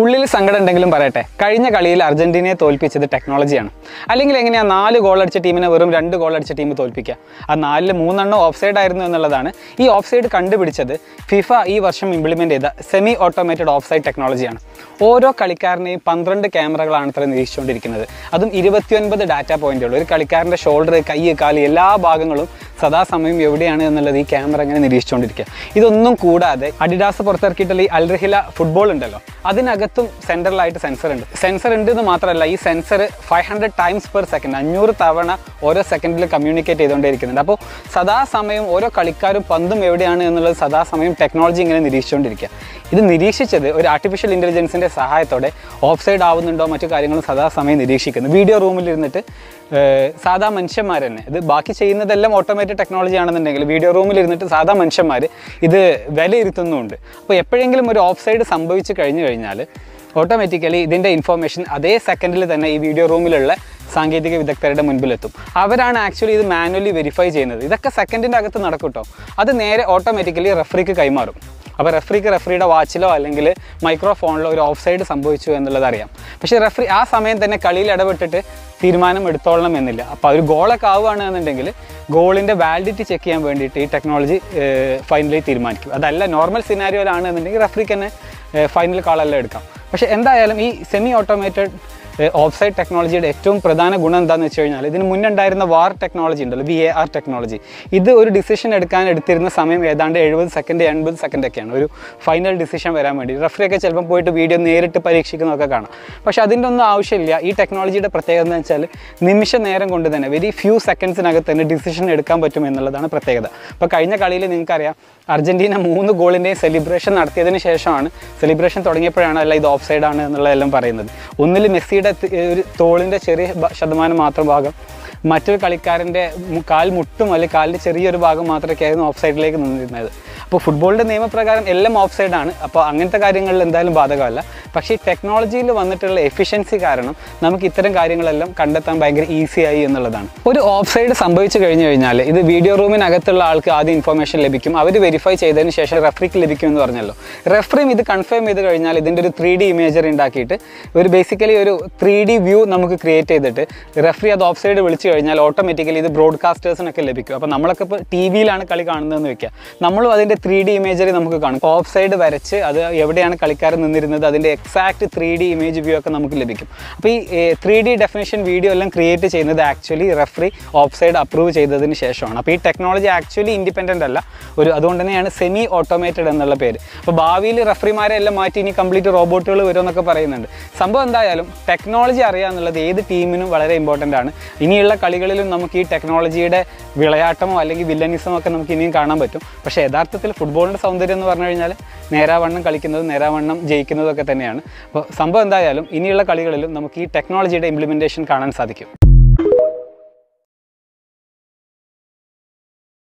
ഉള്ളിൽ സങ്കടം ഉണ്ടെങ്കിലും പറയട്ടെ കഴിഞ്ഞ കളിയിൽ അർജന്റീനയെ തോൽപ്പിച്ചത് ടെക്നോളജിയാണ് അല്ലെങ്കിൽ എങ്ങനെയാണ് നാല് ഗോൾ അടിച്ച ടീമിനെ വെറും രണ്ട് ഗോൾ അടിച്ച ടീം തോൽപ്പിക്കുക ആ നാലിൽ മൂന്നെണ്ണം ഓഫ് സൈഡ് ആയിരുന്നു എന്നുള്ളതാണ് ഈ ഓഫ് സൈഡ് കണ്ടുപിടിച്ചത് ഫിഫ ഈ വർഷം ഇംപ്ലിമെൻറ്റ് ചെയ്ത സെമി ഓട്ടോമേറ്റഡ് ഓഫ് സൈഡ് ടെക്നോളജിയാണ് ഓരോ കളിക്കാരനെയും പന്ത്രണ്ട് ക്യാമറകളാണ് ഇത്ര നിരീക്ഷിച്ചുകൊണ്ടിരിക്കുന്നത് അതും ഇരുപത്തിയൊൻപത് ഡാറ്റ പോയിന്റുകൾ ഒരു കളിക്കാരൻ്റെ ഷോൾഡർ കൈ കാല് എല്ലാ ഭാഗങ്ങളും സദാസമയം എവിടെയാണ് എന്നുള്ളത് ഈ ക്യാമറ ഇങ്ങനെ നിരീക്ഷിച്ചുകൊണ്ടിരിക്കുക ഇതൊന്നും കൂടാതെ അഡിഡാസ് പുറത്തിറക്കിയിട്ടുള്ള ഈ അൽറഹില ഫുട്ബോൾ ഉണ്ടല്ലോ അതിനകത്തും സെൻറ്ററിലായിട്ട് സെൻസർ ഉണ്ട് സെൻസർ ഉണ്ട് എന്ന് മാത്രമല്ല ഈ sensor five hundred times per second അഞ്ഞൂറ് തവണ ഓരോ സെക്കൻഡിൽ കമ്മ്യൂണിക്കേറ്റ് ചെയ്തുകൊണ്ടേയിരിക്കുന്നുണ്ട് അപ്പോൾ സദാസമയം ഓരോ കളിക്കാരും പന്തും എവിടെയാണ് എന്നുള്ളത് സദാസമയം ടെക്നോളജി ഇങ്ങനെ നിരീക്ഷിച്ചുകൊണ്ടിരിക്കുക ഇത് നിരീക്ഷിച്ചത് ഒരു ആർട്ടിഫിഷ്യൽ ഇൻ്റലിജൻസിൻ്റെ സഹായത്തോടെ ഓഫ് സൈഡ് ആവുന്നുണ്ടോ മറ്റു കാര്യങ്ങളും സദാസമയം നിരീക്ഷിക്കുന്നു വീഡിയോ റൂമിൽ ഇരുന്നിട്ട് ഏഹ്, സാധാ മനുഷ്യന്മാർ തന്നെ ഇത് ബാക്കി ചെയ്യുന്നതെല്ലാം ഓട്ടോമാറ്റിക് ടെക്നോളജി ആണെന്നുണ്ടെങ്കിൽ വീഡിയോ റൂമിൽ ഇരുന്നിട്ട് സാധാ മനുഷ്യന്മാർ ഇത് വിലയിരുത്തുന്നുമുണ്ട് അപ്പോൾ എപ്പോഴെങ്കിലും ഒരു ഓഫ് സൈഡ് സംഭവിച്ചു കഴിഞ്ഞു കഴിഞ്ഞാൽ ഓട്ടോമാറ്റിക്കലി ഇതിൻ്റെ ഇൻഫോർമേഷൻ അതേ സെക്കൻഡിൽ തന്നെ ഈ വീഡിയോ റൂമിലുള്ള സാങ്കേതിക വിദഗ്ധരുടെ മുൻപിലെത്തും അവരാണ് ആക്ച്വലി ഇത് മാനുവലി വെരിഫൈ ചെയ്യുന്നത് ഇതൊക്കെ സെക്കൻഡിൻ്റെ അകത്ത് നടക്കും കേട്ടോ അത് നേരെ ഓട്ടോമാറ്റിക്കലി റെഫറിക്ക് കൈമാറും അപ്പോൾ റെഫറിക്ക് റെഫറിയുടെ വാച്ചിലോ അല്ലെങ്കിൽ മൈക്രോഫോണിലോ ഒരു ഓഫ് സൈഡ് സംഭവിച്ചു എന്നുള്ളത് അറിയാം പക്ഷേ റെഫറി ആ സമയം തന്നെ കളിയിൽ ഇടപെട്ടിട്ട് തീരുമാനം എടുത്തോളണം എന്നില്ല അപ്പോൾ ഒരു ഗോളൊക്കെ ആവുകയാണ് എന്നുണ്ടെങ്കിൽ ഗോളിൻ്റെ വാലിഡിറ്റി ചെക്ക് ചെയ്യാൻ വേണ്ടിയിട്ട് ഈ ടെക്നോളജി ഫൈനലി തീരുമാനിക്കും അതല്ല നോർമൽ സിനാരിയോയിലാണ് എന്നുണ്ടെങ്കിൽ റെഫറിക്ക് തന്നെ ഫൈനൽ കാളെല്ലാം എടുക്കാം പക്ഷേ എന്തായാലും ഈ സെമി ഓട്ടോമേറ്റഡ് ഓഫ് സൈഡ് ടെക്നോളജിയുടെ ഏറ്റവും പ്രധാന ഗുണം എന്താണെന്ന് വെച്ച് കഴിഞ്ഞാൽ ഇതിന് മുന്നുണ്ടായിരുന്ന വാർ ടെക്നോളജി ഉണ്ടല്ലോ വി എ ആർ ടെക്നോളജി ഇത് ഒരു ഡിസിഷൻ എടുക്കാൻ എടുത്തിരുന്ന സമയം ഏതാണ്ട് എഴുപത് സെക്കൻഡ് എൺപത് സെക്കൻഡ് ഒക്കെയാണ് ഒരു ഫൈനൽ ഡിസിഷൻ വരാൻ വേണ്ടി റഫറിയൊക്കെ ചിലപ്പോൾ പോയിട്ട് വീഡിയോ നേരിട്ട് പരീക്ഷിക്കുന്നതൊക്കെ കാണാം പക്ഷേ അതിൻ്റെ ഒന്നും ആവശ്യമില്ല ഈ ടെക്നോളജിയുടെ പ്രത്യേകത എന്ന് വെച്ചാൽ നിമിഷ നേരം കൊണ്ട് തന്നെ വെരി ഫ്യൂ സെക്കൻഡ്സിനകത്ത് തന്നെ ഡിസിഷൻ എടുക്കാൻ പറ്റും എന്നുള്ളതാണ് പ്രത്യേകത അപ്പോൾ കഴിഞ്ഞ കളിയിൽ നിങ്ങൾക്കറിയാം അർജന്റീന മൂന്ന് ഗോളിൻ്റെയും സെലിബ്രേഷൻ നടത്തിയതിന് ശേഷമാണ് സെലിബ്രേഷൻ തുടങ്ങിയപ്പോഴാണ് അല്ല ഇത് ഓഫ് സൈഡ് ആണ് എന്നുള്ളതെല്ലാം പറയുന്നത് ഒന്നിൽ മെസ്സിയുടെ തി- ഒരു തോളിൻ്റെ ചെറിയ ബ- ശതമാനം മാത്രം ഭാഗം മറ്റൊരു കളിക്കാരൻ്റെ മു- കാൽ മുട്ടും അല്ലെങ്കിൽ കാലിൻ്റെ ചെറിയൊരു ഭാഗം മാത്രമേ ആയിരുന്നു ഓഫ് സൈഡിലേക്ക് നിന്നിരുന്നത് അപ്പോൾ ഫുട്ബോളിൻ്റെ നിയമപ്രകാരം എല്ലാം ഓഫ് സൈഡാണ് അപ്പോൾ അങ്ങനത്തെ കാര്യങ്ങളിൽ എന്തായാലും ബാധകമല്ല പക്ഷേ ഈ ടെക്നോളജിയിൽ വന്നിട്ടുള്ള എഫിഷ്യൻസി കാരണം നമുക്ക് ഇത്തരം കാര്യങ്ങളെല്ലാം കണ്ടെത്താൻ ഭയങ്കര ഈസി ആയി എന്നുള്ളതാണ് ഒരു ഓഫ് സൈഡ് സംഭവിച്ചു കഴിഞ്ഞു കഴിഞ്ഞാൽ ഇത് വീഡിയോ റൂമിനകത്തുള്ള ആൾക്ക് ആദ്യം ഇൻഫർമേഷൻ ലഭിക്കും അവർ വെരിഫൈ ചെയ്തതിന് ശേഷം റെഫറിക്ക് ലഭിക്കും എന്ന് പറഞ്ഞല്ലോ റെഫറിയും ഇത് കൺഫേം ചെയ്ത് കഴിഞ്ഞാൽ ഇതിൻ്റെ ഒരു ത്രീ ഡി ഇമേജർ ഉണ്ടാക്കിയിട്ട് ഒരു ബേസിക്കലി ഒരു ത്രീ ഡി വ്യൂ നമുക്ക് ക്രിയേറ്റ് ചെയ്തിട്ട് റെഫറി അത് ഓഫ് സൈഡ് വിളിച്ചു കഴിഞ്ഞാൽ ഓട്ടോമാറ്റിക്കലി ഇത് ബ്രോഡ്കാസ്റ്റേഴ്സിനൊക്കെ ലഭിക്കും അപ്പോൾ നമ്മളൊക്കെ ഇപ്പോൾ ടി വിയിലാണ് കളി കാണുന്നതെന്ന് വെക്കുക നമ്മളും അതിൻ്റെ ത്രീ ഡി ഇമേജറി നമുക്ക് കാണും ഓഫ് സൈഡ് വരച്ച് അത് എവിടെയാണ് കളിക്കാരൻ നിന്നിരുന്നത് അതിൻ്റെ exact three D image view ഒക്കെ നമുക്ക് ലഭിക്കും അപ്പോൾ ഈ ത്രീ ഡി ഡെഫിനേഷൻ വീഡിയോ എല്ലാം ക്രിയേറ്റ് ചെയ്യുന്നത് actually referee off side approve ചെയ്തതിന് ശേഷമാണ് അപ്പോൾ ഈ ടെക്നോളജി ആക്ച്വലി ഇൻഡിപെൻഡൻ്റ് അല്ല ഒരു അതുകൊണ്ട് തന്നെയാണ് സെമി ഓട്ടോമേറ്റഡ് എന്നുള്ള പേര് അപ്പോൾ ഭാവിയിൽ റെഫറിമാരെ എല്ലാം മാറ്റി ഇനി കംപ്ലീറ്റ് റോബോട്ടുകൾ വരുമെന്നൊക്കെ പറയുന്നുണ്ട് സംഭവം എന്തായാലും ടെക്നോളജി അറിയുക എന്നുള്ളത് ഏത് ടീമിനും വളരെ ഇമ്പോർട്ടൻ്റ് ആണ് ഇനിയുള്ള കളികളിലും നമുക്ക് ഈ ടെക്നോളജിയുടെ വിളയാട്ടമോ അല്ലെങ്കിൽ വില്ലനിസമോ ഒക്കെ നമുക്ക് ഇനിയും കാണാൻ പറ്റും പക്ഷേ യഥാർത്ഥത്തിൽ ഫുട്ബോളിൻ്റെ സൗന്ദര്യം എന്ന് പറഞ്ഞു കഴിഞ്ഞാൽ നേരാവണ്ണം കളിക്കുന്നതും നേരാവണ്ണം ജയിക്കുന്നതൊക്കെ തന്നെയാണ് അപ്പോൾ സംഭവം എന്തായാലും ഇനിയുള്ള കളികളിലും നമുക്ക് ഈ ടെക്നോളജിയുടെ ഇംപ്ലിമെൻറ്റേഷൻ കാണാൻ സാധിക്കും